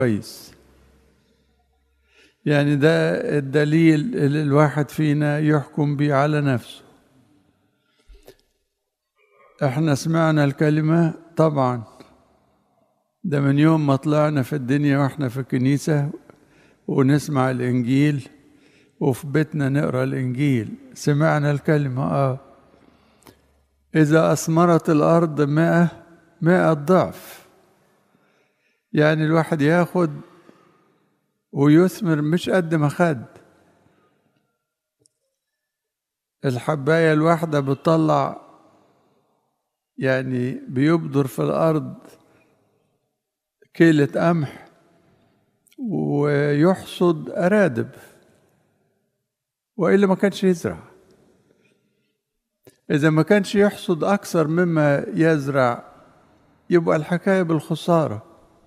كويس يعني ده الدليل اللي الواحد فينا يحكم بيه على نفسه احنا سمعنا الكلمة طبعا ده من يوم ما طلعنا في الدنيا واحنا في الكنيسة ونسمع الإنجيل وفي بيتنا نقرا الإنجيل سمعنا الكلمة آه إذا أثمرت الأرض مائة مائة ضعف يعني الواحد ياخد ويثمر مش قد ما خد الحباية الواحدة بتطلع يعني بيبذر في الأرض كيلة قمح ويحصد أرادب وإلا ما كانش يزرع إذا ما كانش يحصد أكثر مما يزرع يبقى الحكاية بالخسارة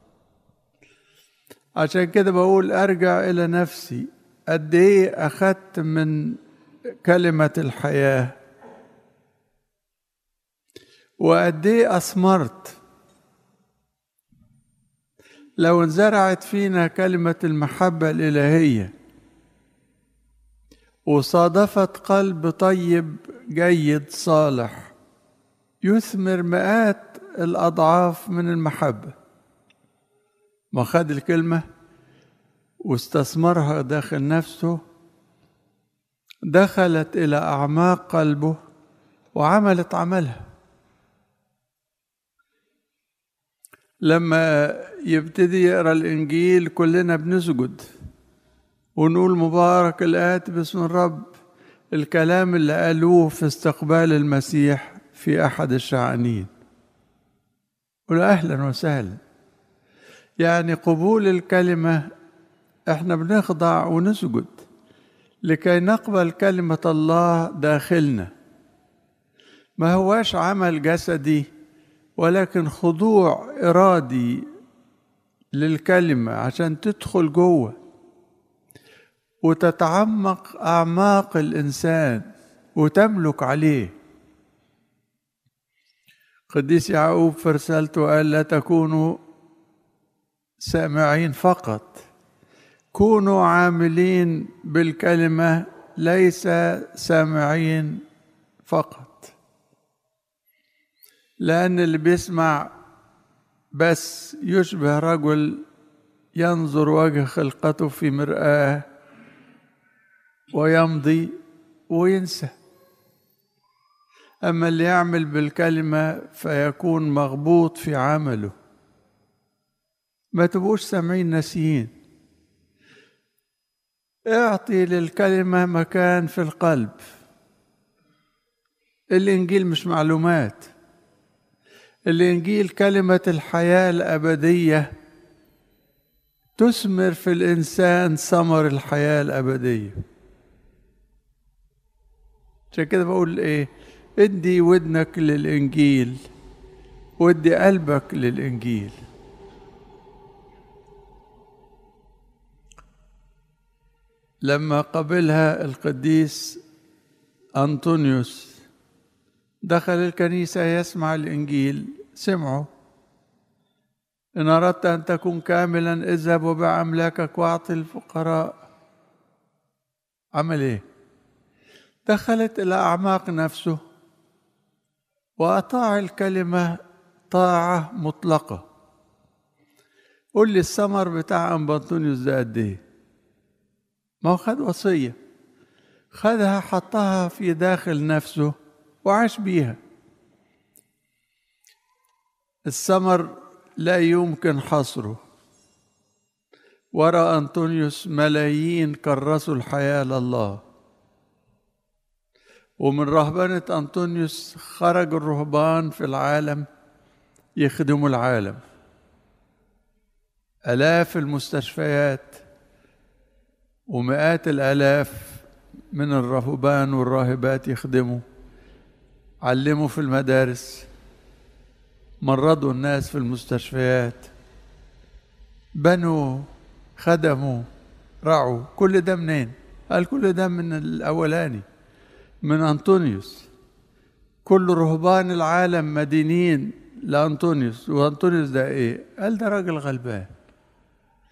عشان كده بقول أرجع إلى نفسي قد إيه أخدت من كلمة الحياة وقد إيه أثمرت لو انزرعت فينا كلمة المحبة الإلهية وصادفت قلب طيب جيد صالح يثمر مئات الأضعاف من المحبة ما خد الكلمة واستثمرها داخل نفسه دخلت إلى أعماق قلبه وعملت عملها لما يبتدي يقرا الانجيل كلنا بنسجد ونقول مبارك الآتي باسم الرب الكلام اللي قالوه في استقبال المسيح في أحد الشعانين قل أهلا وسهلا يعني قبول الكلمة احنا بنخضع ونسجد لكي نقبل كلمة الله داخلنا ما هواش عمل جسدي ولكن خضوع إرادي للكلمة عشان تدخل جوه وتتعمق أعماق الإنسان وتملك عليه قديس يعقوب في رسالته قال لا تكونوا سامعين فقط كونوا عاملين بالكلمة ليس سامعين فقط لأن اللي بيسمع بس يشبه رجل ينظر وجه خلقته في مرآة ويمضي وينسى أما اللي يعمل بالكلمة فيكون مغبوط في عمله ما تبقوش سامعين ناسيين اعطي للكلمة مكان في القلب الإنجيل مش معلومات الإنجيل كلمة الحياة الأبدية تثمر في الإنسان ثمر الحياة الأبدية عشان كده بقول إيه ادي ودنك للإنجيل ودي قلبك للإنجيل لما قبلها القديس أنطونيوس دخل الكنيسة يسمع الإنجيل سمعه إن أردت أن تكون كاملا اذهب وبع أملاكك وأعطي الفقراء عمل إيه؟ دخلت إلى أعماق نفسه وأطاع الكلمة طاعة مطلقة قول لي الثمر بتاع أم بنطونيوس ده قد إيه؟ ما هو خد وصية خدها حطها في داخل نفسه وعاش بيها الثمر لا يمكن حصره ورا أنطونيوس ملايين كرسوا الحياة لله ومن رهبنة أنطونيوس خرج الرهبان في العالم يخدموا العالم آلاف المستشفيات ومئات الآلاف من الرهبان والراهبات يخدموا علموا في المدارس مرضوا الناس في المستشفيات بنوا خدموا رعوا كل ده منين قال كل ده من الأولاني من أنطونيوس كل رهبان العالم مدينين لأنطونيوس وأنطونيوس ده إيه قال ده راجل غلبان